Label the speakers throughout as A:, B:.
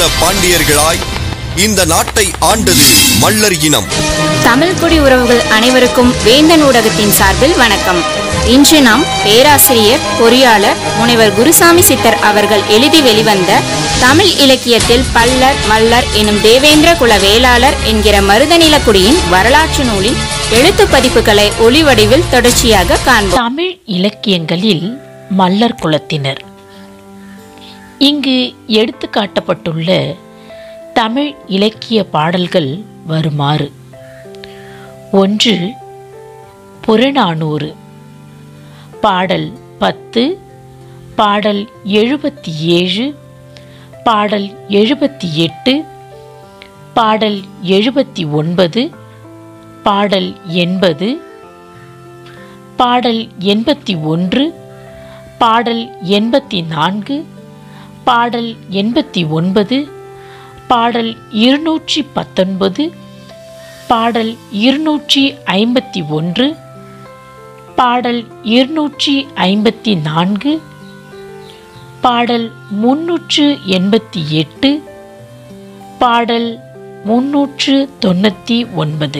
A: பாண்டியர்களாய் இந்த நாட்டை ஆண்டது மல்லர் இனம்
B: தமிழ் குடி உறவுகள் அனைவருக்கும் வேந்தன் ஊடகத்தின் சார்பில் வணக்கம் இன்று நாம் பேராசிரியர் பொறியாளர் முனைவர் குருசாமி சித்தர் அவர்கள் எழுதி வெளிவந்த தமிழ் இலக்கியத்தில் பல்லர் மல்லர் எனும் தேவேந்திர குல வேளாளர் என்கிற மருதநிலக்குடியின் வரலாற்று நூலின் எழுத்து பதிப்புகளை ஒளிவடிவில் தொடர்ச்சியாக காண்போம்
C: தமிழ் இலக்கியங்களில் மல்லர் குலத்தினர் இங்கு எடுத்து காட்டப்பட்டுள்ள தமிழ் இலக்கிய பாடல்கள் வருமாறு ஒன்று புறநானூறு பாடல் பத்து பாடல் எழுபத்தி ஏழு பாடல் எழுபத்தி எட்டு பாடல் எழுபத்தி ஒன்பது பாடல் எண்பது பாடல் எண்பத்தி ஒன்று பாடல் எண்பத்தி நான்கு பாடல் எண்பத்தி ஒன்பது பாடல் இருநூற்றி பத்தொன்பது பாடல் இருநூற்றி ஐம்பத்தி ஒன்று பாடல் இருநூற்றி ஐம்பத்தி நான்கு பாடல் முன்னூற்று எண்பத்தி எட்டு பாடல் முன்னூற்று தொண்ணூற்றி ஒன்பது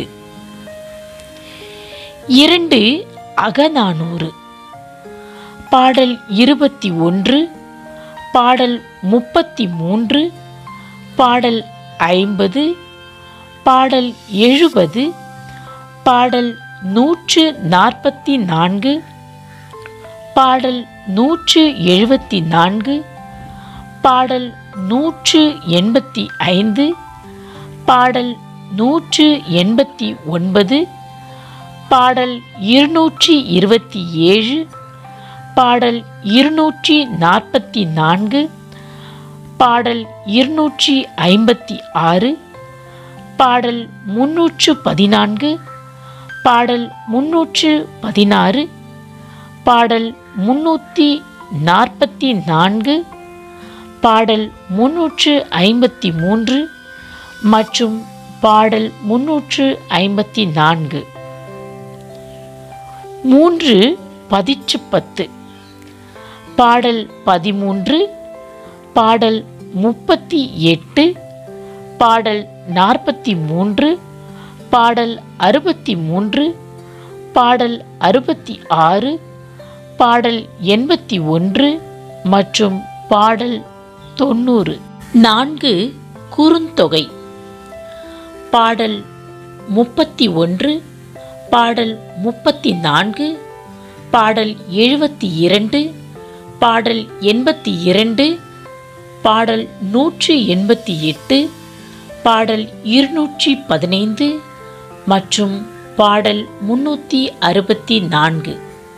C: இரண்டு அகநானூறு பாடல் இருபத்தி ஒன்று பாடல் முப்பத்தி மூன்று பாடல் ஐம்பது பாடல் எழுபது பாடல் நூற்று நாற்பத்தி நான்கு பாடல் நூற்று எழுபத்தி நான்கு பாடல் நூற்று எண்பத்தி ஐந்து பாடல் நூற்று எண்பத்தி ஒன்பது பாடல் இருநூற்றி இருபத்தி ஏழு பாடல் இருநூற்றி நாற்பத்தி நான்கு பாடல் இருநூற்றி ஐம்பத்தி ஆறு பாடல் முன்னூற்று பதினான்கு பாடல் முன்னூற்று பதினாறு பாடல் முன்னூற்றி நாற்பத்தி நான்கு பாடல் முன்னூற்று ஐம்பத்தி மூன்று மற்றும் பாடல் முன்னூற்று ஐம்பத்தி நான்கு மூன்று பதிற்று பத்து பாடல் பதிமூன்று பாடல் முப்பத்தி எட்டு பாடல் நாற்பத்தி மூன்று பாடல் அறுபத்தி மூன்று பாடல் அறுபத்தி ஆறு பாடல் எண்பத்தி ஒன்று மற்றும் பாடல் தொண்ணூறு நான்கு குறுந்தொகை பாடல் முப்பத்தி ஒன்று பாடல் முப்பத்தி நான்கு பாடல் எழுபத்தி இரண்டு பாடல் எண்பத்தி இரண்டு பாடல் நூற்றி எண்பத்தி எட்டு பாடல் இருநூற்றி பதினைந்து மற்றும் பாடல் முன்னூற்றி அறுபத்தி நான்கு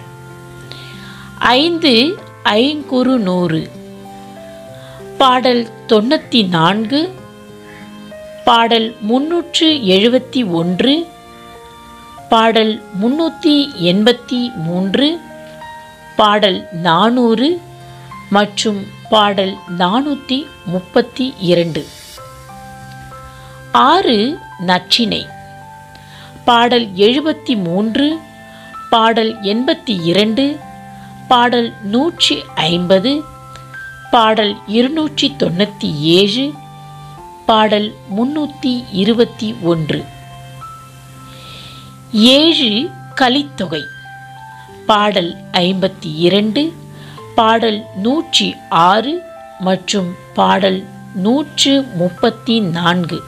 C: ஐந்து ஐங்குறு நூறு பாடல் தொண்ணூற்றி நான்கு பாடல் முன்னூற்று எழுபத்தி ஒன்று பாடல் முன்னூற்றி எண்பத்தி மூன்று பாடல் நானூறு மற்றும் பாடல் நானூற்றி முப்பத்தி இரண்டு ஆறு நற்றினை பாடல் எழுபத்தி மூன்று பாடல் எண்பத்தி இரண்டு பாடல் நூற்றி ஐம்பது பாடல் இருநூற்றி தொண்ணூற்றி ஏழு பாடல் முன்னூற்றி இருபத்தி ஒன்று ஏழு கலித்தொகை பாடல் ஐம்பத்தி இரண்டு பாடல் நூற்றி ஆறு மற்றும் பாடல் நூற்று முப்பத்தி நான்கு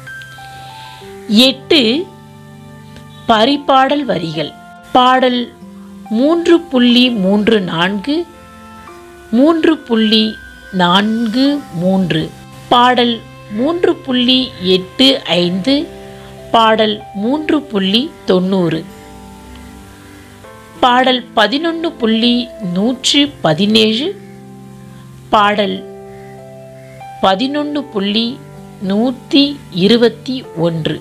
C: எட்டு பரிபாடல் வரிகள் பாடல் மூன்று புள்ளி மூன்று நான்கு மூன்று புள்ளி நான்கு மூன்று பாடல் மூன்று புள்ளி எட்டு ஐந்து பாடல் மூன்று புள்ளி தொண்ணூறு பாடல் பதினொன்று புள்ளி நூற்று பதினேழு பாடல் பதினொன்று புள்ளி நூற்றி இருபத்தி ஒன்று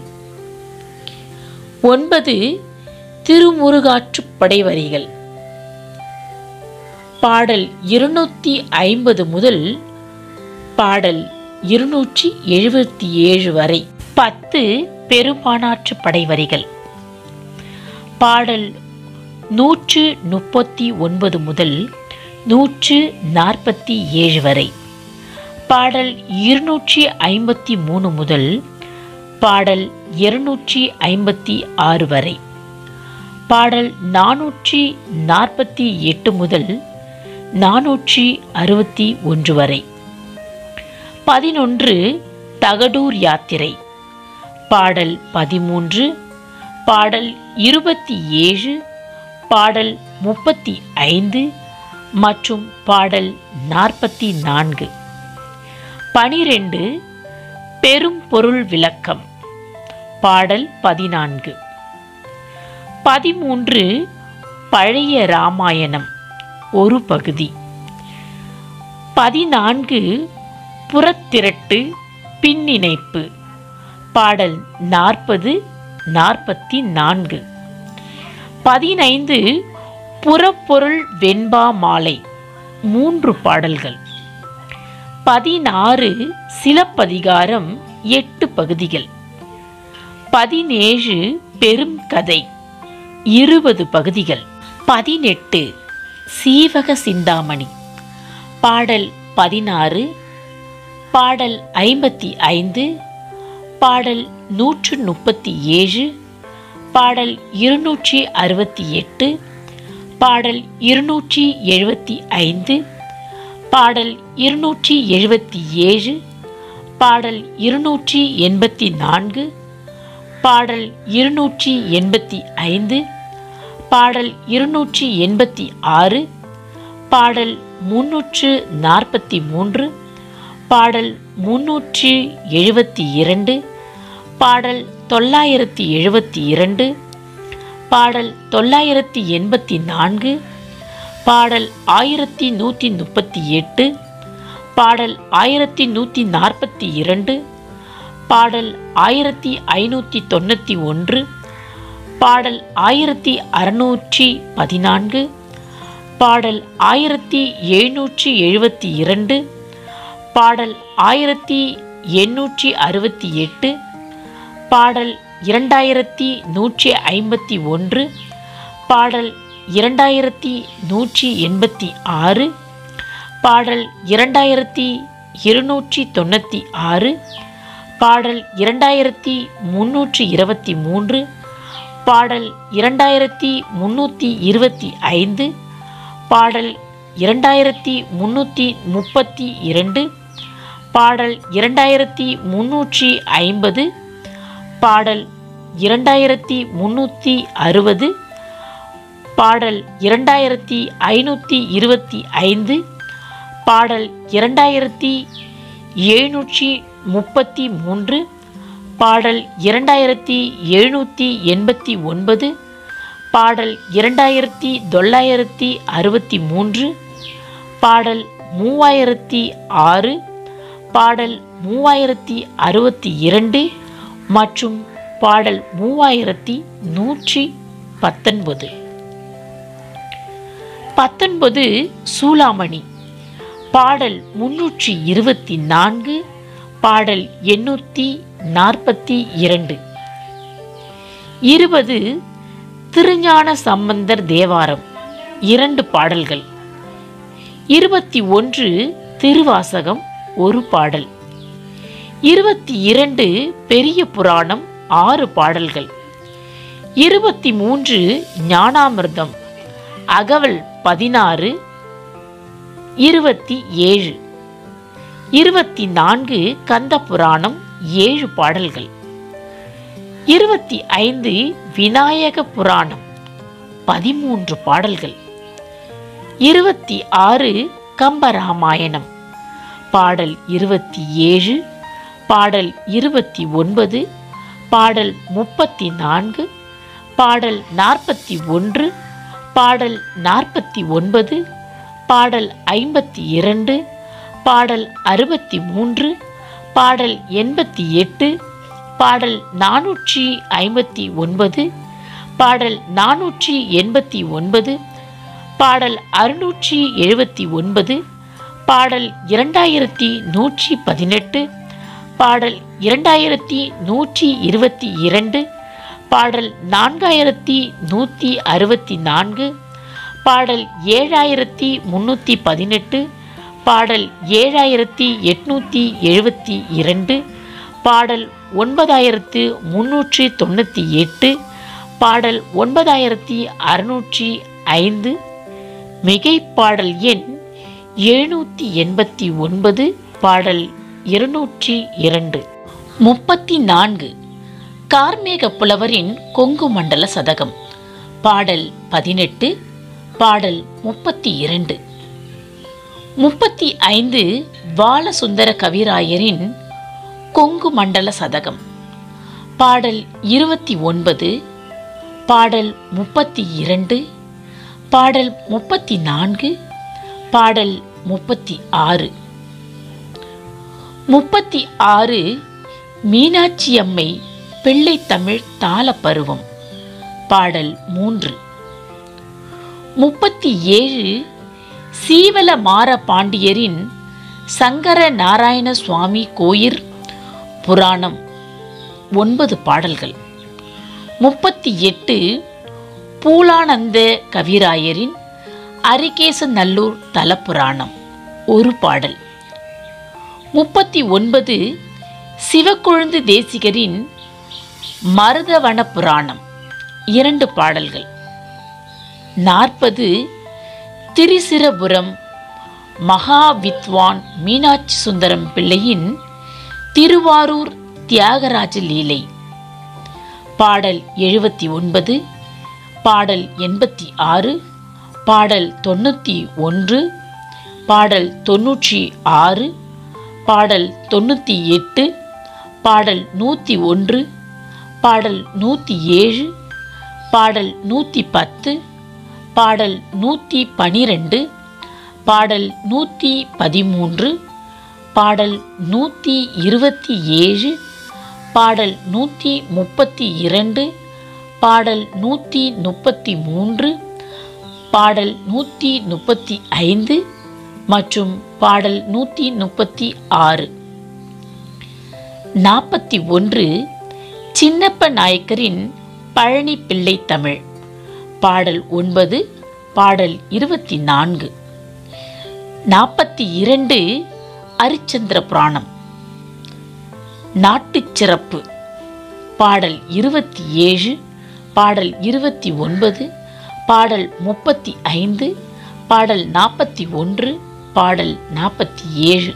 C: ஒன்பது திருமுருகாற்றுப் படைவரிகள் பாடல் இருநூற்றி ஐம்பது முதல் பாடல் இருநூற்றி எழுபத்தி ஏழு வரை பத்து பெரும்பானாற்று படைவரிகள் பாடல் நூற்று முப்பத்தி ஒன்பது முதல் நூற்று நாற்பத்தி ஏழு வரை பாடல் இருநூற்றி ஐம்பத்தி மூணு முதல் பாடல் இருநூற்றி ஐம்பத்தி ஆறு வரை பாடல் நானூற்றி நாற்பத்தி எட்டு முதல் நானூற்றி அறுபத்தி ஒன்று வரை பதினொன்று தகடூர் யாத்திரை பாடல் பதிமூன்று பாடல் இருபத்தி ஏழு பாடல் முப்பத்தி ஐந்து மற்றும் பாடல் நாற்பத்தி நான்கு பனிரெண்டு பெரும் பொருள் விளக்கம் பாடல் பதினான்கு பதிமூன்று பழைய ராமாயணம் ஒரு பகுதி பதினான்கு புறத்திரட்டு பின்னிணைப்பு பாடல் நாற்பது நாற்பத்தி நான்கு பதினைந்து புறப்பொருள் வெண்பா மாலை மூன்று பாடல்கள் பதினாறு சிலப்பதிகாரம் எட்டு பகுதிகள் பதினேழு பெரும் கதை இருபது பகுதிகள் பதினெட்டு சீவக சிந்தாமணி பாடல் பதினாறு பாடல் ஐம்பத்தி ஐந்து பாடல் நூற்று முப்பத்தி ஏழு பாடல் இருநூற்றி அறுபத்தி எட்டு பாடல் இருநூற்றி எழுபத்தி ஐந்து பாடல் இருநூற்றி எழுபத்தி ஏழு பாடல் இருநூற்றி எண்பத்தி நான்கு பாடல் இருநூற்றி எண்பத்தி ஐந்து பாடல் இருநூற்றி எண்பத்தி ஆறு பாடல் முன்னூற்று நாற்பத்தி மூன்று பாடல் முன்னூற்றி எழுபத்தி இரண்டு பாடல் தொள்ளாயிரத்தி எழுபத்தி இரண்டு பாடல் தொள்ளாயிரத்தி எண்பத்தி நான்கு பாடல் ஆயிரத்தி நூற்றி முப்பத்தி எட்டு பாடல் ஆயிரத்தி நூற்றி நாற்பத்தி இரண்டு பாடல் ஆயிரத்தி ஐநூற்றி தொண்ணூற்றி ஒன்று பாடல் ஆயிரத்தி அறுநூற்றி பதினான்கு பாடல் ஆயிரத்தி எழுநூற்றி எழுபத்தி இரண்டு பாடல் ஆயிரத்தி எண்ணூற்றி அறுபத்தி எட்டு பாடல் இரண்டாயிரத்தி நூற்றி ஐம்பத்தி ஒன்று பாடல் இரண்டாயிரத்தி நூற்றி எண்பத்தி ஆறு பாடல் இரண்டாயிரத்தி இருநூற்றி தொண்ணூற்றி ஆறு பாடல் இரண்டாயிரத்தி முன்னூற்றி இருபத்தி மூன்று பாடல் இரண்டாயிரத்தி முன்னூற்றி இருபத்தி ஐந்து பாடல் இரண்டாயிரத்தி முன்னூற்றி முப்பத்தி இரண்டு பாடல் இரண்டாயிரத்தி முன்னூற்றி ஐம்பது பாடல் இரண்டாயிரத்தி முன்னூற்றி அறுபது பாடல் இரண்டாயிரத்தி ஐநூற்றி இருபத்தி ஐந்து பாடல் இரண்டாயிரத்தி எழுநூற்றி முப்பத்தி மூன்று பாடல் இரண்டாயிரத்தி எழுநூற்றி எண்பத்தி ஒன்பது பாடல் இரண்டாயிரத்தி தொள்ளாயிரத்தி அறுபத்தி மூன்று பாடல் மூவாயிரத்தி ஆறு பாடல் மூவாயிரத்தி அறுபத்தி இரண்டு மற்றும் பாடல் மூவாயிரத்தி நூற்றி பத்தொன்பது பத்தொன்பது சூளாமணி பாடல் முன்னூற்றி இருபத்தி நான்கு பாடல் எண்ணூற்றி நாற்பத்தி இரண்டு இருபது திருஞான சம்பந்தர் தேவாரம் இரண்டு பாடல்கள் இருபத்தி ஒன்று திருவாசகம் ஒரு பாடல் இருபத்தி இரண்டு பெரிய புராணம் ஆறு பாடல்கள் இருபத்தி மூன்று ஞானாமிர்தம் அகவல் பதினாறு இருபத்தி ஏழு இருபத்தி நான்கு கந்த புராணம் ஏழு பாடல்கள் இருபத்தி ஐந்து விநாயக புராணம் பதிமூன்று பாடல்கள் இருபத்தி ஆறு கம்பராமாயணம் பாடல் இருபத்தி ஏழு பாடல் இருபத்தி ஒன்பது பாடல் முப்பத்தி நான்கு பாடல் நாற்பத்தி ஒன்று பாடல் நாற்பத்தி ஒன்பது பாடல் ஐம்பத்தி இரண்டு பாடல் அறுபத்தி மூன்று பாடல் எண்பத்தி எட்டு பாடல் நானூற்றி ஐம்பத்தி ஒன்பது பாடல் நானூற்றி எண்பத்தி ஒன்பது பாடல் அறுநூற்றி எழுபத்தி ஒன்பது பாடல் இரண்டாயிரத்தி நூற்றி பதினெட்டு பாடல் இரண்டாயிரத்தி நூற்றி இருபத்தி இரண்டு பாடல் நான்காயிரத்தி நூற்றி அறுபத்தி நான்கு பாடல் ஏழாயிரத்தி முன்னூற்றி பதினெட்டு பாடல் ஏழாயிரத்தி எட்நூற்றி எழுபத்தி இரண்டு பாடல் ஒன்பதாயிரத்து முன்னூற்றி தொண்ணூற்றி எட்டு பாடல் ஒன்பதாயிரத்தி அறுநூற்றி ஐந்து மிகைப்பாடல் எண் எழுநூற்றி எண்பத்தி ஒன்பது பாடல் இருநூற்றி இரண்டு முப்பத்தி நான்கு கார்மேக புலவரின் கொங்கு மண்டல சதகம் பாடல் பதினெட்டு பாடல் முப்பத்தி இரண்டு முப்பத்தி ஐந்து பாலசுந்தர கவிராயரின் கொங்கு மண்டல சதகம் பாடல் இருபத்தி ஒன்பது பாடல் முப்பத்தி இரண்டு பாடல் முப்பத்தி நான்கு பாடல் முப்பத்தி ஆறு முப்பத்தி ஆறு மீனாட்சி அம்மை பிள்ளைத்தமிழ் தாளப்பருவம் பாடல் மூன்று முப்பத்தி ஏழு சீவல மார பாண்டியரின் சங்கர நாராயண சுவாமி கோயிற் புராணம் ஒன்பது பாடல்கள் முப்பத்தி எட்டு பூலானந்த கவிராயரின் அரிகேச நல்லூர் தலப்புராணம் ஒரு பாடல் முப்பத்தி ஒன்பது சிவக்கொழுந்து தேசிகரின் மருதவன புராணம் இரண்டு பாடல்கள் நாற்பது திரிசிரபுரம் மகா வித்வான் மீனாட்சி சுந்தரம் பிள்ளையின் திருவாரூர் தியாகராஜ லீலை பாடல் எழுபத்தி ஒன்பது பாடல் எண்பத்தி ஆறு பாடல் தொண்ணூற்றி ஒன்று பாடல் தொண்ணூற்றி ஆறு பாடல் தொண்ணூற்றி எட்டு பாடல் நூற்றி ஒன்று பாடல் நூற்றி ஏழு பாடல் நூற்றி பத்து பாடல் நூற்றி பனிரெண்டு பாடல் நூற்றி பதிமூன்று பாடல் நூற்றி இருபத்தி ஏழு பாடல் நூற்றி முப்பத்தி இரண்டு பாடல் நூற்றி முப்பத்தி மூன்று பாடல் நூற்றி முப்பத்தி ஐந்து மற்றும் பாடல் நூற்றி முப்பத்தி ஆறு நாற்பத்தி ஒன்று சின்னப்ப நாயக்கரின் பழனி பிள்ளை தமிழ் பாடல் ஒன்பது பாடல் இருபத்தி நான்கு நாற்பத்தி இரண்டு அரிச்சந்திர புராணம் நாட்டுச் சிறப்பு பாடல் இருபத்தி ஏழு பாடல் இருபத்தி ஒன்பது பாடல் முப்பத்தி ஐந்து பாடல் நாற்பத்தி ஒன்று பாடல் நாற்பத்தி ஏழு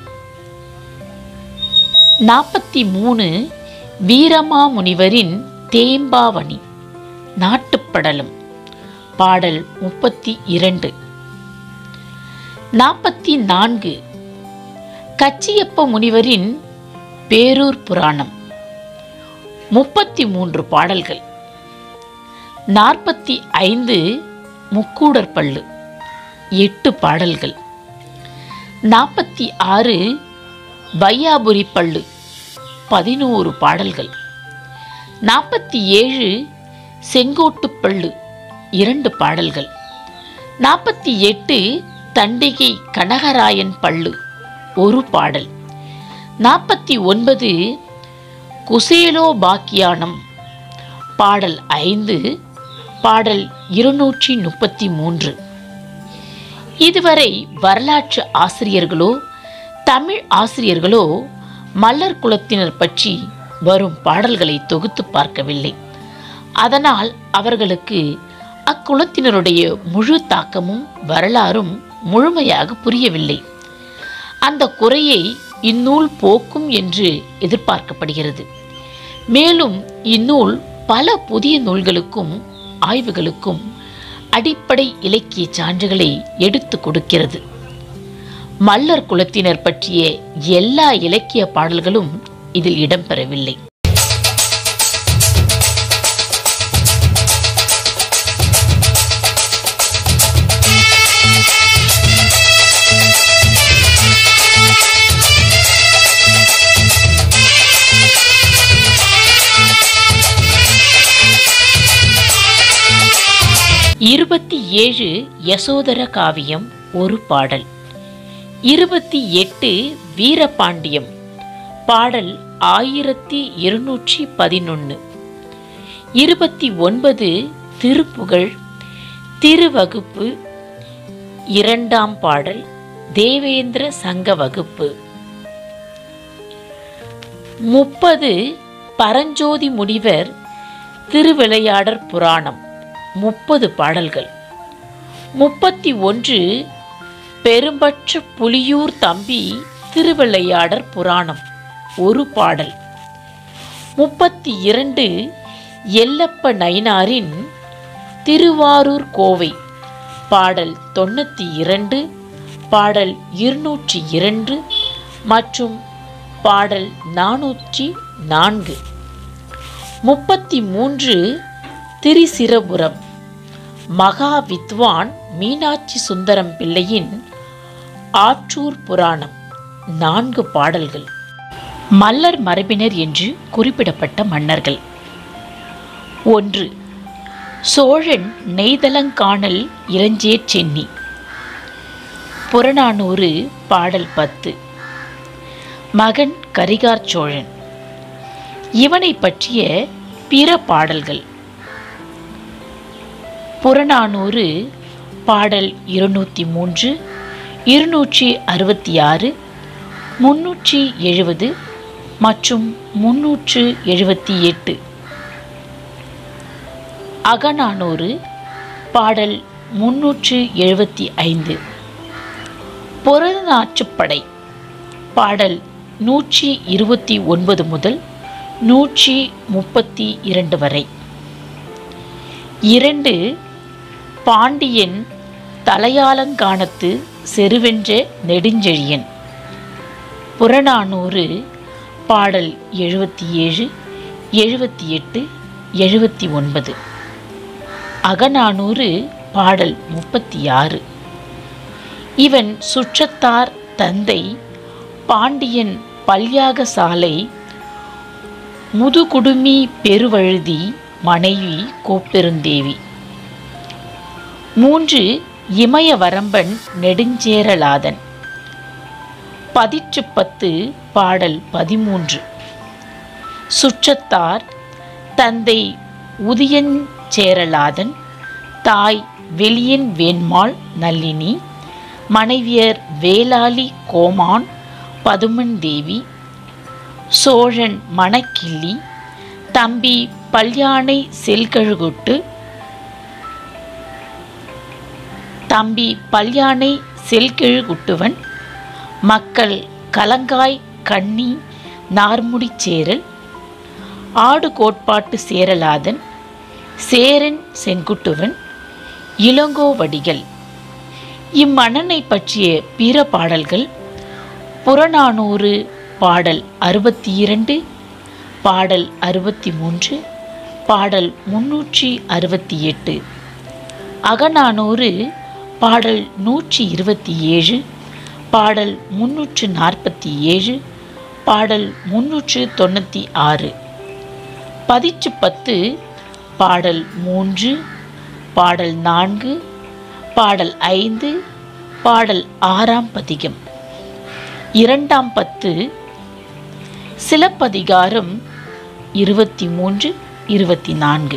C: நாற்பத்தி மூணு வீரமாமுனிவரின் தேம்பாவணி நாட்டுப்படலம் பாடல் முப்பத்தி இரண்டு நாற்பத்தி நான்கு கச்சியப்ப முனிவரின் பேரூர் புராணம் முப்பத்தி மூன்று பாடல்கள் நாற்பத்தி ஐந்து முக்கூடர் பள்ளு எட்டு பாடல்கள் நாற்பத்தி ஆறு வையாபுரி பள்ளு பதினோரு பாடல்கள் நாற்பத்தி ஏழு செங்கோட்டுப் பள்ளு இரண்டு பாடல்கள் நாற்பத்தி எட்டு தண்டிகை கனகராயன் பள்ளு ஒரு பாடல் நாற்பத்தி ஒன்பது குசேலோ பாக்கியானம் பாடல் ஐந்து பாடல் இருநூற்றி முப்பத்தி மூன்று இதுவரை வரலாற்று ஆசிரியர்களோ தமிழ் ஆசிரியர்களோ மல்லர் குலத்தினர் பற்றி வரும் பாடல்களை தொகுத்து பார்க்கவில்லை அதனால் அவர்களுக்கு அக்குலத்தினருடைய முழு தாக்கமும் வரலாறும் முழுமையாக புரியவில்லை அந்த குறையை இந்நூல் போக்கும் என்று எதிர்பார்க்கப்படுகிறது மேலும் இந்நூல் பல புதிய நூல்களுக்கும் ஆய்வுகளுக்கும் அடிப்படை இலக்கிய சான்றுகளை எடுத்து கொடுக்கிறது மல்லர் குலத்தினர் பற்றிய எல்லா இலக்கிய பாடல்களும் இதில் இடம்பெறவில்லை இருபத்தி ஏழு யசோதர காவியம் ஒரு பாடல் இருபத்தி எட்டு வீரபாண்டியம் பாடல் ஆயிரத்தி இருநூற்றி பதினொன்று இருபத்தி ஒன்பது திருப்புகழ் திருவகுப்பு இரண்டாம் பாடல் தேவேந்திர சங்க வகுப்பு முப்பது பரஞ்சோதி முனிவர் திருவிளையாடற் புராணம் முப்பது பாடல்கள் முப்பத்தி ஒன்று பெரும்பற்ற புலியூர் தம்பி திருவிளையாடற் புராணம் ஒரு பாடல் முப்பத்தி இரண்டு எல்லப்ப நயினாரின் திருவாரூர் கோவை பாடல் தொண்ணூற்றி இரண்டு பாடல் இருநூற்றி இரண்டு மற்றும் பாடல் நானூற்றி நான்கு முப்பத்தி மூன்று திரிசிரபுரம் மகா வித்வான் மீனாட்சி சுந்தரம் பிள்ளையின் ஆற்றூர் புராணம் நான்கு பாடல்கள் மல்லர் மரபினர் என்று குறிப்பிடப்பட்ட மன்னர்கள் ஒன்று சோழன் நெய்தலங்கானல் இளஞ்சேர் சென்னி புறநானூறு பாடல் பத்து மகன் கரிகார் சோழன் இவனை பற்றிய பிற பாடல்கள் புறநானூறு பாடல் இருநூற்றி மூன்று இருநூற்றி அறுபத்தி ஆறு முன்னூற்றி எழுபது மற்றும் முன்னூற்று எழுபத்தி எட்டு அகநானூறு பாடல் முன்னூற்று எழுபத்தி ஐந்து புறநாற்றுப்படை பாடல் நூற்றி இருபத்தி ஒன்பது முதல் நூற்றி முப்பத்தி இரண்டு வரை இரண்டு பாண்டியன் தலையாலங்கானத்து செருவென்ற நெடுஞ்செழியன் புறநானூறு பாடல் எழுபத்தி ஏழு எழுபத்தி எட்டு எழுபத்தி ஒன்பது அகநானூறு பாடல் முப்பத்தி ஆறு இவன் சுற்றத்தார் தந்தை பாண்டியன் பல்யாக சாலை முதுகுடுமி பெருவழுதி மனைவி கோப்பெருந்தேவி மூன்று இமயவரம்பன் நெடுஞ்சேரலாதன் பதிற்று பத்து பாடல் பதிமூன்று சுற்றத்தார் தந்தை உதியஞ்சேரலாதன் தாய் வெளியன் வேண்மாள் நல்லினி மனைவியர் வேளாளி கோமான் பதுமன் தேவி சோழன் மணக்கிள்ளி தம்பி பல்யானை செல்கழுகுட்டு தம்பி பல்யானை செல்கெழுகுட்டுவன் மக்கள் கலங்காய் கண்ணி நார்முடி சேரல் ஆடு கோட்பாட்டு சேரலாதன் சேரன் செங்குட்டுவன் இளங்கோவடிகள் இம்மன்னனை பற்றிய பிற பாடல்கள் புறநானூறு பாடல் அறுபத்தி இரண்டு பாடல் அறுபத்தி மூன்று பாடல் முன்னூற்றி அறுபத்தி எட்டு அகநானூறு பாடல் நூற்றி இருபத்தி ஏழு பாடல் முன்னூற்று நாற்பத்தி ஏழு பாடல் முன்னூற்று தொண்ணூற்றி ஆறு பதிற்று பத்து பாடல் மூன்று பாடல் நான்கு பாடல் ஐந்து பாடல் ஆறாம் பதிகம் இரண்டாம் பத்து சிலப்பதிகாரம் இருபத்தி மூன்று இருபத்தி நான்கு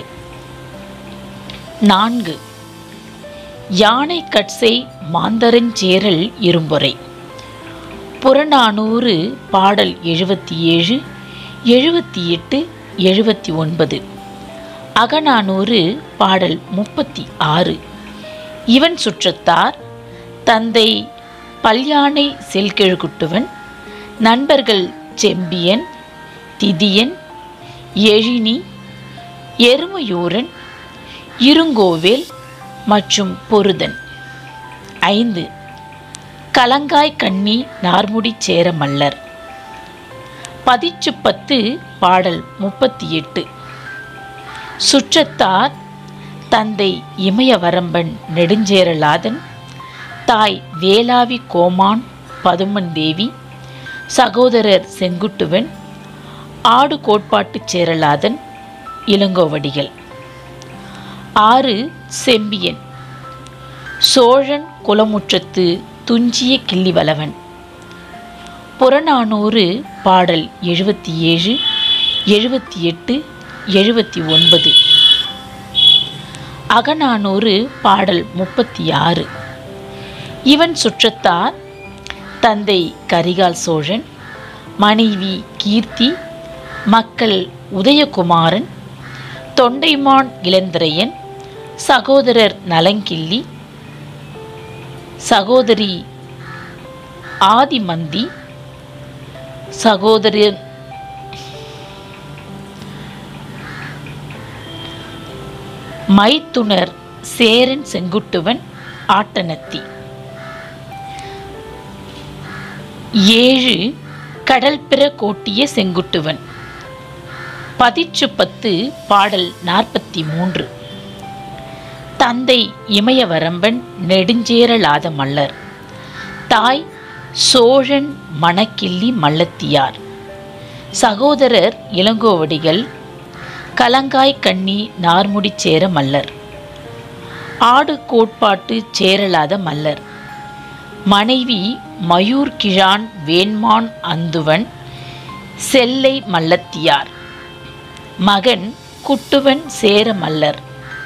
C: நான்கு யானை கட்சை மாந்தரஞ்சேரல் இரும்பொறை புறநானூறு பாடல் எழுபத்தி ஏழு எழுபத்தி எட்டு எழுபத்தி ஒன்பது அகநானூறு பாடல் முப்பத்தி ஆறு இவன் சுற்றத்தார் தந்தை பல்யானை செல்கெழுகுட்டுவன் நண்பர்கள் செம்பியன் திதியன் எழினி எருமையூரன் இருங்கோவேல் மற்றும் பொருதன் ஐந்து கலங்காய் கண்ணி நார்முடி சேர மல்லர் பதிற்று பத்து பாடல் முப்பத்தி எட்டு சுற்றத்தார் தந்தை இமயவரம்பன் நெடுஞ்சேரலாதன் தாய் வேளாவி கோமான் பதுமன் தேவி சகோதரர் செங்குட்டுவன் ஆடு கோட்பாட்டுச் சேரலாதன் இளங்கோவடிகள் ஆறு செம்பியன் சோழன் குலமுற்றத்து துஞ்சிய கிள்ளிவளவன் புறநானூறு பாடல் எழுபத்தி ஏழு எழுபத்தி எட்டு எழுபத்தி ஒன்பது அகநானூறு பாடல் முப்பத்தி ஆறு இவன் சுற்றத்தார் தந்தை கரிகால் சோழன் மனைவி கீர்த்தி மக்கள் உதயகுமாரன் தொண்டைமான் இளந்திரையன் சகோதரர் நலங்கிள்ளி சகோதரி ஆதிமந்தி சகோதரர் மைத்துனர் சேரன் செங்குட்டுவன் ஆட்டனத்தி ஏழு கடல்பிற கோட்டிய செங்குட்டுவன் பதிற்று பத்து பாடல் நாற்பத்தி மூன்று தந்தை இமயவரம்பன் நெடுஞ்சேரலாத மல்லர் தாய் சோழன் மணக்கிள்ளி மல்லத்தியார் சகோதரர் இளங்கோவடிகள் கலங்காய் கண்ணி நார்முடி சேர மல்லர் ஆடு கோட்பாட்டு சேரலாத மல்லர் மனைவி மயூர் கிழான் வேண்மான் அந்துவன் செல்லை மல்லத்தியார் மகன் குட்டுவன் சேர மல்லர்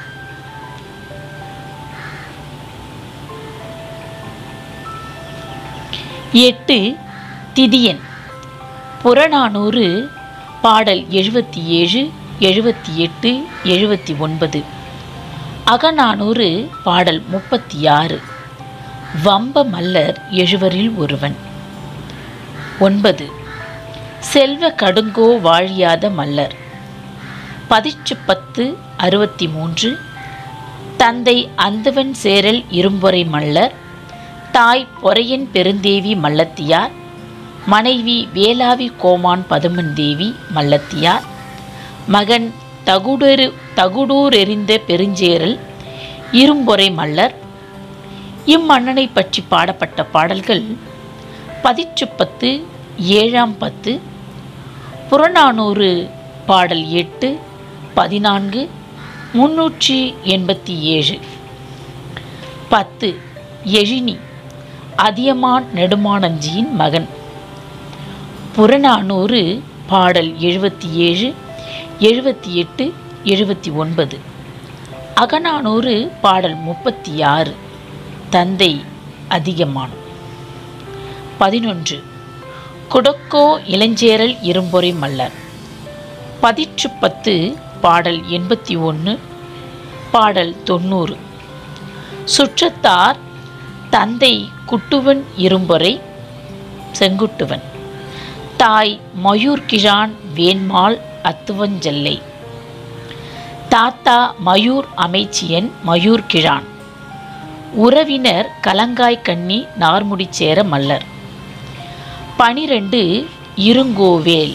C: எட்டு திதியன் புறநானூறு பாடல் எழுபத்தி ஏழு எழுபத்தி எட்டு எழுபத்தி ஒன்பது அகநானூறு பாடல் முப்பத்தி ஆறு வம்ப மல்லர் எழுவரில் ஒருவன் ஒன்பது செல்வ கடுங்கோ வாழியாத மல்லர் பதிற்று பத்து அறுபத்தி மூன்று தந்தை அந்துவன் சேரல் இரும்பொறை மல்லர் தாய் பொறையன் பெருந்தேவி மல்லத்தியார் மனைவி வேளாவி கோமான் பதுமன் தேவி மல்லத்தியார் மகன் தகுடெரு தகுடூரெறிந்த பெருஞ்சேரல் இரும்பொறை மல்லர் இம்மன்னனை பற்றி பாடப்பட்ட பாடல்கள் பதிற்று பத்து ஏழாம் பத்து புறநானூறு பாடல் எட்டு பதினான்கு முன்னூற்றி எண்பத்தி ஏழு பத்து எழினி அதியமான் நெடுமானஞ்சியின் மகன் புறநானூறு பாடல் எழுபத்தி ஏழு எழுபத்தி எட்டு எழுபத்தி ஒன்பது அகநானூறு பாடல் முப்பத்தி ஆறு தந்தை அதிகமான் பதினொன்று குடக்கோ இளஞ்சேரல் இரும்பொறை மல்லர் பதிற்று பத்து பாடல் எண்பத்தி ஒன்று பாடல் தொண்ணூறு சுற்றத்தார் தந்தை குட்டுவன் இரும்பொறை செங்குட்டுவன் தாய் மயூர்கிழான் வேண்மாள் அத்துவஞ்செல்லை தாத்தா மயூர் அமைச்சியன் மயூர்கிழான் உறவினர் கலங்காய் கண்ணி நார்முடி சேர மல்லர் பனிரெண்டு இருங்கோவேல்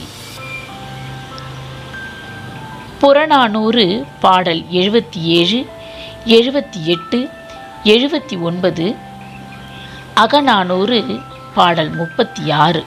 C: புறநானூறு பாடல் எழுபத்தி ஏழு எழுபத்தி எட்டு எழுபத்தி ஒன்பது அகநானூறு பாடல் முப்பத்தி ஆறு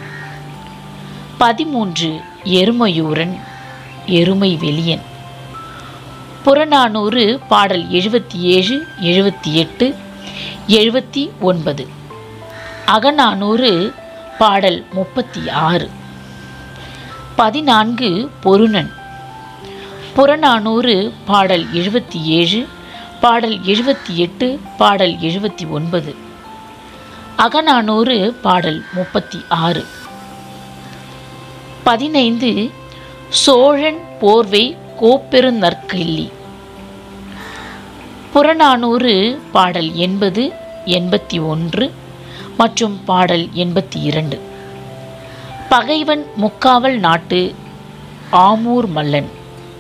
C: பதிமூன்று எருமையூரன் எருமை வெளியன் புறநானூறு பாடல் எழுபத்தி ஏழு எழுபத்தி எட்டு எழுபத்தி ஒன்பது அகநானூறு பாடல் முப்பத்தி ஆறு பதினான்கு பொருணன் புறநானூறு பாடல் எழுபத்தி ஏழு பாடல் எழுபத்தி எட்டு பாடல் எழுபத்தி ஒன்பது அகநானூறு பாடல் முப்பத்தி ஆறு பதினைந்து சோழன் போர்வை கோப்பெருநற்கிள்ளி புறநானூறு பாடல் எண்பது எண்பத்தி ஒன்று மற்றும் பாடல் எண்பத்தி இரண்டு பகைவன் முக்காவல் நாட்டு ஆமூர் மல்லன்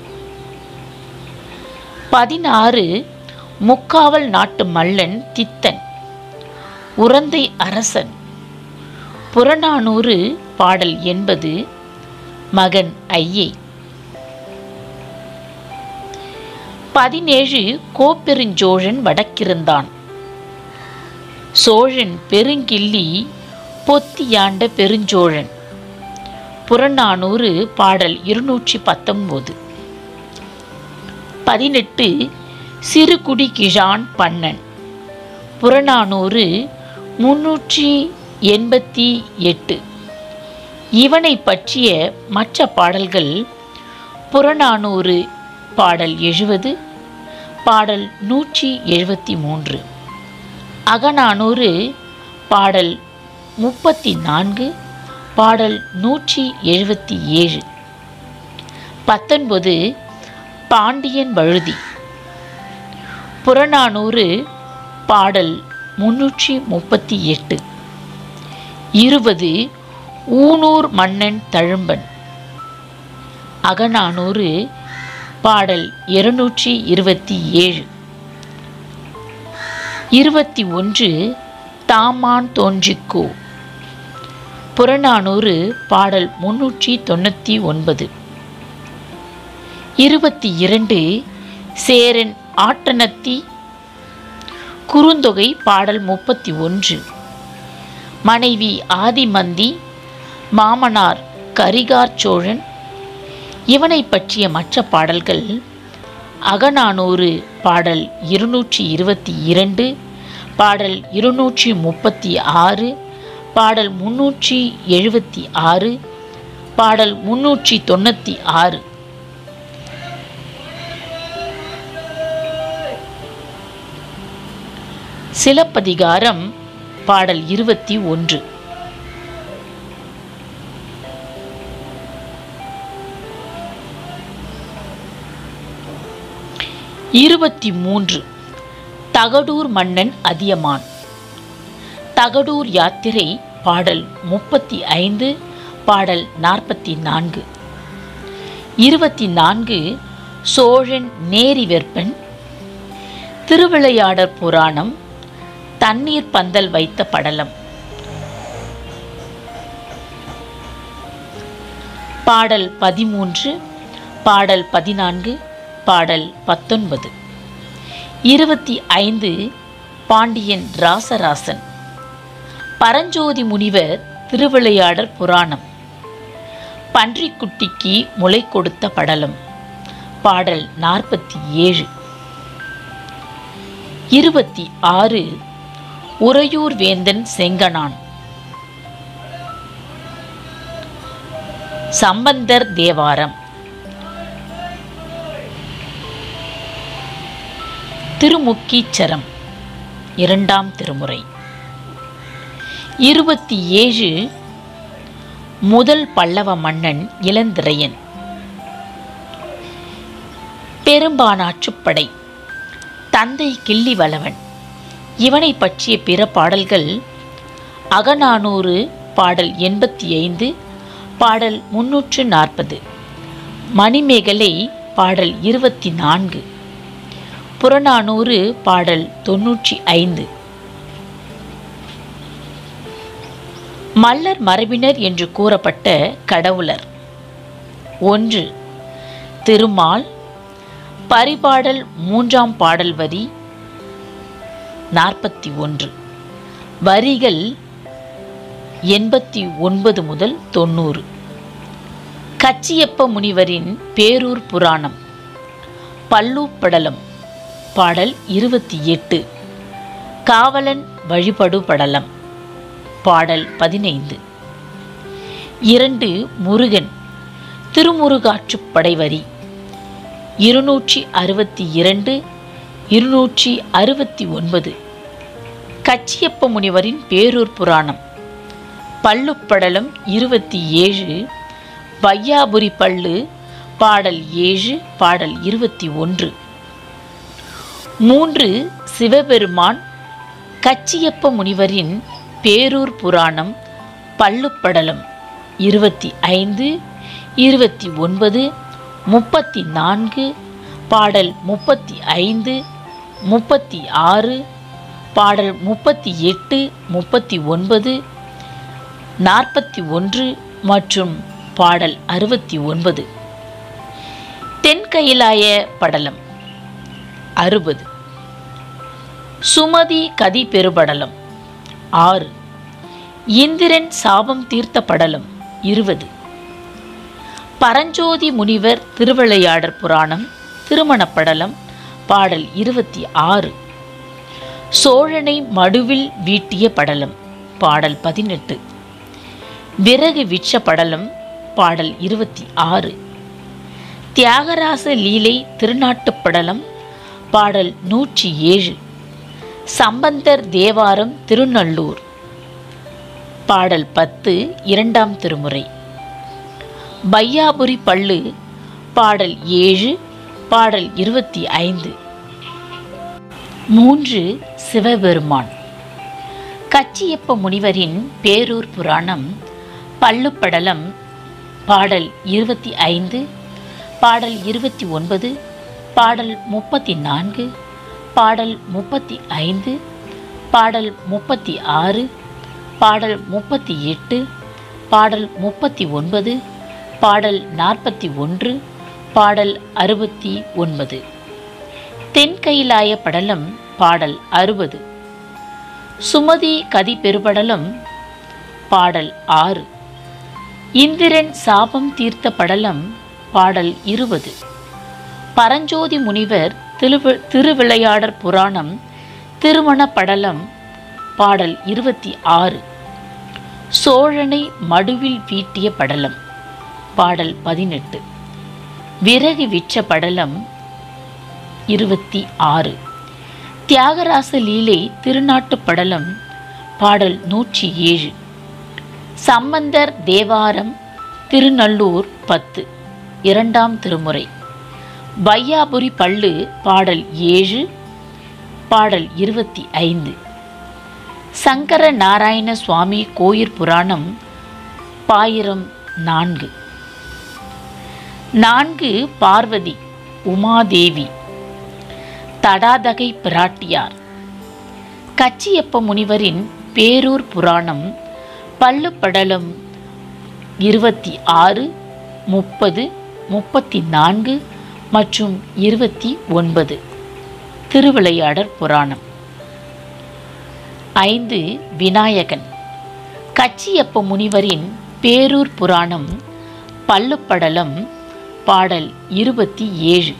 C: பதினாறு முக்காவல் நாட்டு மல்லன் தித்தன் உரந்தை அரசன் புறநானூறு பாடல் எண்பது மகன் ஐயை பதினேழு கோப்பெருஞ்சோழன் வடக்கிருந்தான் சோழன் பெருங்கிள்ளி பொத்தியாண்ட பெருஞ்சோழன் புறநானூறு பாடல் இருநூற்றி பத்தொன்பது பதினெட்டு சிறுகுடி கிழான் பன்னன் புறநானூறு முன்னூற்றி எண்பத்தி எட்டு இவனை பற்றிய மற்ற பாடல்கள் புறநானூறு பாடல் எழுபது பாடல் நூற்றி எழுபத்தி மூன்று அகநானூறு பாடல் முப்பத்தி நான்கு பாடல் நூற்றி எழுபத்தி ஏழு பத்தொன்பது பாண்டியன் வழுதி புறநானூறு பாடல் முன்னூற்றி முப்பத்தி எட்டு இருபது ஊனூர் மன்னன் தழும்பன் அகநானூறு பாடல் இருநூற்றி இருபத்தி ஏழு இருபத்தி ஒன்று தாமான் தோன்றிக்கோ புறநானூறு பாடல் முன்னூற்றி தொண்ணூற்றி ஒன்பது இருபத்தி இரண்டு சேரன் ஆட்டனத்தி குறுந்தொகை பாடல் முப்பத்தி ஒன்று மனைவி ஆதிமந்தி மாமனார் கரிகார் சோழன் இவனை பற்றிய மற்ற பாடல்கள் அகநானூறு பாடல் இருநூற்றி இருபத்தி இரண்டு பாடல் இருநூற்றி முப்பத்தி ஆறு பாடல் முன்னூற்றி எழுபத்தி ஆறு பாடல் முன்னூற்றி தொண்ணூற்றி ஆறு சிலப்பதிகாரம் பாடல் இருபத்தி ஒன்று இருபத்தி மூன்று தகடூர் மன்னன் அதியமான் தகடூர் யாத்திரை பாடல் முப்பத்தி ஐந்து பாடல் நாற்பத்தி நான்கு இருபத்தி நான்கு சோழன் நேரி வெற்பன் திருவிளையாடற் புராணம் தண்ணீர் பந்தல் வைத்த படலம் பாடல் பதிமூன்று பாடல் பதினான்கு பாடல் பத்தொன்பது இருபத்தி ஐந்து பாண்டியன் ராசராசன் பரஞ்சோதி முனிவர் திருவிளையாடற் புராணம் பன்றிக்குட்டிக்கு முளை கொடுத்த படலம் பாடல் நாற்பத்தி ஏழு இருபத்தி ஆறு உறையூர் வேந்தன் செங்கனான் சம்பந்தர் தேவாரம் திருமுக்கீச்சரம் இரண்டாம் திருமுறை இருபத்தி ஏழு முதல் பல்லவ மன்னன் இளந்திரையன் பெரும்பானாற்றுப்படை தந்தை கிள்ளி வளவன் இவனை பற்றிய பிற பாடல்கள் அகநானூறு பாடல் எண்பத்தி ஐந்து பாடல் முன்னூற்று நாற்பது மணிமேகலை பாடல் இருபத்தி நான்கு புறநானூறு பாடல் தொன்னூற்றி ஐந்து மல்லர் மரபினர் என்று கூறப்பட்ட கடவுளர் ஒன்று திருமால் பரிபாடல் மூன்றாம் பாடல் வரி நாற்பத்தி ஒன்று வரிகள் எண்பத்தி ஒன்பது முதல் தொண்ணூறு கச்சியப்ப முனிவரின் பேரூர் புராணம் பல்லூப்படலம் பாடல் இருபத்தி எட்டு காவலன் வழிபடு படலம் பாடல் பதினைந்து இரண்டு முருகன் திருமுருகாற்றுப் படைவரி இருநூற்றி அறுபத்தி இரண்டு இருநூற்றி அறுபத்தி ஒன்பது கச்சியப்ப முனிவரின் பேரூர் புராணம் பல்லுப்படலம் இருபத்தி ஏழு வையாபுரி பள்ளு பாடல் ஏழு பாடல் இருபத்தி ஒன்று மூன்று சிவபெருமான் கச்சியப்ப முனிவரின் பேரூர் புராணம் பல்லுப்படலம் இருபத்தி ஐந்து இருபத்தி ஒன்பது முப்பத்தி நான்கு பாடல் முப்பத்தி ஐந்து முப்பத்தி ஆறு பாடல் முப்பத்தி எட்டு முப்பத்தி ஒன்பது நாற்பத்தி ஒன்று மற்றும் பாடல் அறுபத்தி ஒன்பது தென்கயிலாய படலம் அறுபது சுமதி கதி பெருபடலம் ஆறு இந்திரன் சாபம் தீர்த்த படலம் இருபது பரஞ்சோதி முனிவர் திருவிளையாடற் புராணம் திருமணப் படலம் பாடல் இருபத்தி ஆறு சோழனை மடுவில் வீட்டிய படலம் பாடல் பதினெட்டு விறகு விற்ற படலம் பாடல் இருபத்தி ஆறு தியாகராச லீலை திருநாட்டுப் படலம் பாடல் நூற்றி ஏழு சம்பந்தர் தேவாரம் திருநள்ளூர் பாடல் பத்து இரண்டாம் திருமுறை பையாபுரி பள்ளு பாடல் ஏழு பாடல் இருபத்தி ஐந்து மூன்று சிவபெருமான் கச்சியப்ப முனிவரின் பேரூர் புராணம் பள்ளுப்படலம் பாடல் இருபத்தி ஐந்து பாடல் இருபத்தி ஒன்பது பாடல் முப்பத்தி நான்கு பாடல் முப்பத்தி ஐந்து பாடல் முப்பத்தி ஆறு பாடல் முப்பத்தி எட்டு பாடல் முப்பத்தி ஒன்பது பாடல் நாற்பத்தி ஒன்று பாடல் அறுபத்தி ஒன்பது தென்கைலாய படலம் பாடல் அறுபது சுமதி கதி பெருபடலம் பாடல் ஆறு இந்திரன் சாபம் தீர்த்த படலம் பாடல் இருபது பரஞ்சோதி முனிவர் திருவி திருவிளையாடற் புராணம் திருமண படலம் பாடல் இருபத்தி ஆறு சோழனை மடுவில் வீட்டிய படலம் பாடல் பதினெட்டு விறகு விற்ற படலம் இருபத்தி ஆறு தியாகராச லீலை திருநாட்டுப் படலம் பாடல் நூற்றி ஏழு சம்பந்தர் தேவாரம் திருநல்லூர் பத்து இரண்டாம் திருமுறை வையாபுரி பள்ளு பாடல் ஏழு பாடல் இருபத்தி ஐந்து சங்கர நாராயண சுவாமி கோயிற் புராணம் பாயிரம் நான்கு நான்கு பார்வதி உமாதேவி தடாதகை பிராட்டியார் கச்சியப்ப முனிவரின் பேரூர் புராணம் பள்ளுப்படலம் இருபத்தி ஆறு முப்பது முப்பத்தி நான்கு மற்றும் இருபத்தி ஒன்பது திருவிளையாடற் புராணம் ஐந்து விநாயகன் கச்சியப்ப முனிவரின் பேரூர் புராணம் பள்ளுப்படலம் பாடல் இருபத்தி ஏழு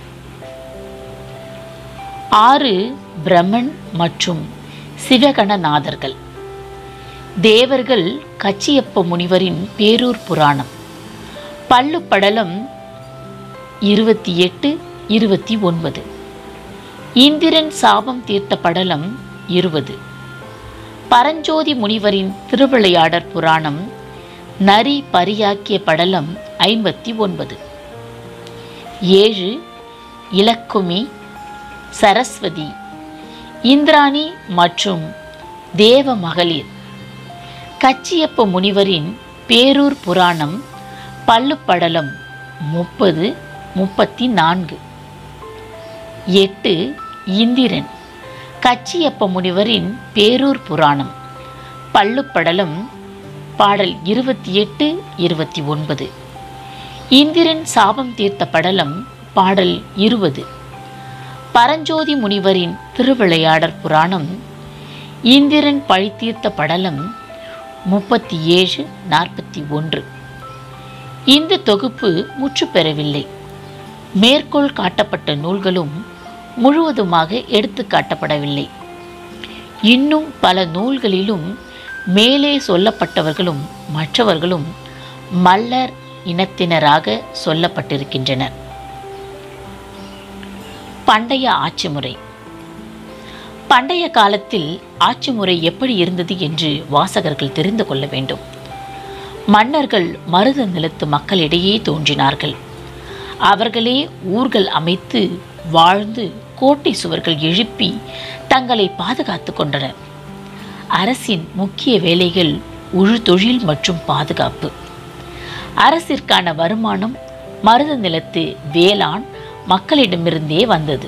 C: ஆறு பிரம்மன் மற்றும் சிவகணநாதர்கள் தேவர்கள் கச்சியப்ப முனிவரின் பேரூர் புராணம் பள்ளுப்படலம் இருபத்தி எட்டு இருபத்தி ஒன்பது இந்திரன் சாபம் தீர்த்த படலம் இருபது பரஞ்சோதி முனிவரின் திருவிளையாடற் புராணம் நரி பரியாக்கிய படலம் ஐம்பத்தி ஒன்பது ஏழு இலக்குமி சரஸ்வதி இந்திராணி மற்றும் தேவ மகளிர் கச்சியப்ப முனிவரின் பேரூர் புராணம் பள்ளுப்படலம் முப்பது முப்பத்தி நான்கு எட்டு இந்திரன் கச்சியப்ப முனிவரின் பேரூர் புராணம் பள்ளுப்படலம் பாடல் இருபத்தி எட்டு இருபத்தி ஒன்பது இந்திரன் சாபம் தீர்த்த படலம் பாடல் இருபது பரஞ்சோதி முனிவரின் திருவிளையாடற் புராணம் இந்திரன் பழி தீர்த்த படலம் முப்பத்தி ஏழு நாற்பத்தி ஒன்று இந்த தொகுப்பு முற்று பெறவில்லை மேற்கோள் காட்டப்பட்ட நூல்களும் முழுவதுமாக எடுத்து காட்டப்படவில்லை இன்னும் பல நூல்களிலும் மேலே சொல்லப்பட்டவர்களும் மற்றவர்களும் மல்லர் இனத்தினராக சொல்லப்பட்டிருக்கின்றனர் பண்டைய ஆட்சி முறை பண்டைய காலத்தில் ஆட்சி முறை எப்படி இருந்தது என்று வாசகர்கள் தெரிந்து கொள்ள வேண்டும் மன்னர்கள் மருத நிலத்து மக்களிடையே தோன்றினார்கள் அவர்களே ஊர்கள் அமைத்து வாழ்ந்து கோட்டை சுவர்கள் எழுப்பி தங்களை பாதுகாத்து கொண்டனர் அரசின் முக்கிய வேலைகள் உழு தொழில் மற்றும் பாதுகாப்பு அரசிற்கான வருமானம் மருத நிலத்து வேளாண் மக்களிடமிருந்தே வந்தது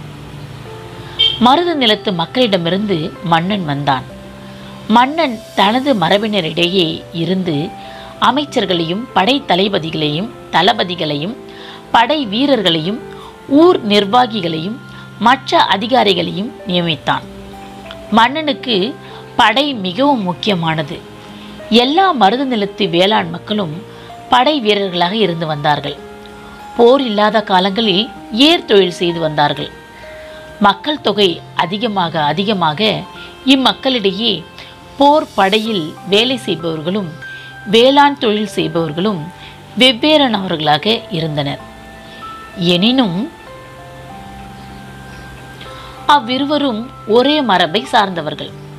C: மருத நிலத்து மக்களிடமிருந்து மன்னன் வந்தான் மன்னன் தனது மரபினரிடையே இருந்து அமைச்சர்களையும் படை தளபதிகளையும் தளபதிகளையும் படை வீரர்களையும் ஊர் நிர்வாகிகளையும் மற்ற அதிகாரிகளையும் நியமித்தான் மன்னனுக்கு படை மிகவும் முக்கியமானது எல்லா மருத நிலத்து வேளாண் மக்களும் படை வீரர்களாக இருந்து வந்தார்கள் போர் இல்லாத காலங்களில் ஏர் தொழில் செய்து வந்தார்கள் மக்கள் தொகை அதிகமாக அதிகமாக இம்மக்களிடையே போர் படையில் வேலை செய்பவர்களும் வேளாண் தொழில் செய்பவர்களும் வெவ்வேறானவர்களாக இருந்தனர் எனினும் அவ்விருவரும் ஒரே மரபை சார்ந்தவர்கள்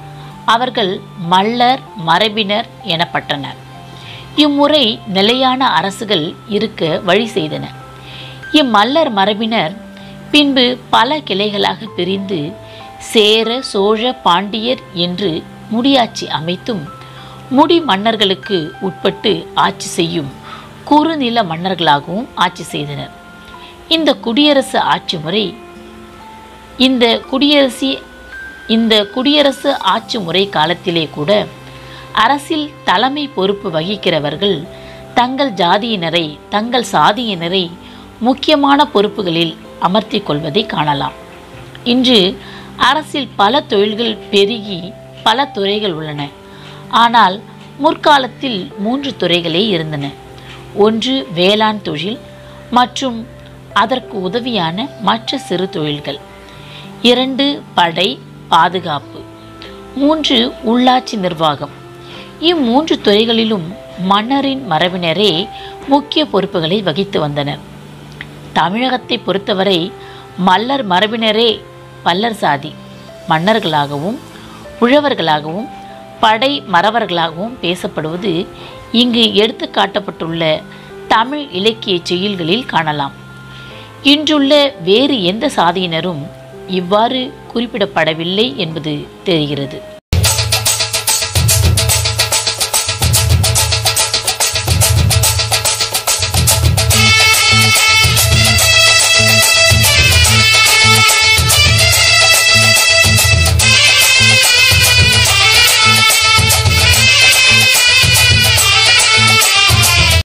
C: அவர்கள் மல்லர் மரபினர் எனப்பட்டனர் இம்முறை நிலையான அரசுகள் இருக்க வழி செய்தன இம்மல்லர் மரபினர் பின்பு பல கிளைகளாக பிரிந்து சேர சோழ பாண்டியர் என்று முடியாட்சி அமைத்தும் முடி மன்னர்களுக்கு உட்பட்டு ஆட்சி செய்யும் குறுநில மன்னர்களாகவும் ஆட்சி செய்தனர் இந்த குடியரசு ஆட்சி முறை இந்த குடியரசி இந்த குடியரசு ஆட்சி முறை காலத்திலே கூட அரசில் தலைமை பொறுப்பு வகிக்கிறவர்கள் தங்கள் ஜாதியினரை தங்கள் சாதியினரை முக்கியமான பொறுப்புகளில் அமர்த்தி கொள்வதை காணலாம் இன்று அரசில் பல தொழில்கள் பெருகி பல துறைகள் உள்ளன ஆனால் முற்காலத்தில் மூன்று துறைகளே இருந்தன ஒன்று வேளாண் தொழில் மற்றும் அதற்கு உதவியான மற்ற சிறு தொழில்கள் இரண்டு படை பாதுகாப்பு மூன்று உள்ளாட்சி நிர்வாகம் இம்மூன்று துறைகளிலும் மன்னரின் மரபினரே முக்கிய பொறுப்புகளை வகித்து வந்தனர் தமிழகத்தை பொறுத்தவரை மல்லர் மரபினரே பல்லர் சாதி மன்னர்களாகவும் உழவர்களாகவும் படை மறவர்களாகவும் பேசப்படுவது இங்கு எடுத்து காட்டப்பட்டுள்ள தமிழ் இலக்கிய செயல்களில் காணலாம் இன்றுள்ள வேறு எந்த சாதியினரும் இவ்வாறு குறிப்பிடப்படவில்லை என்பது தெரிகிறது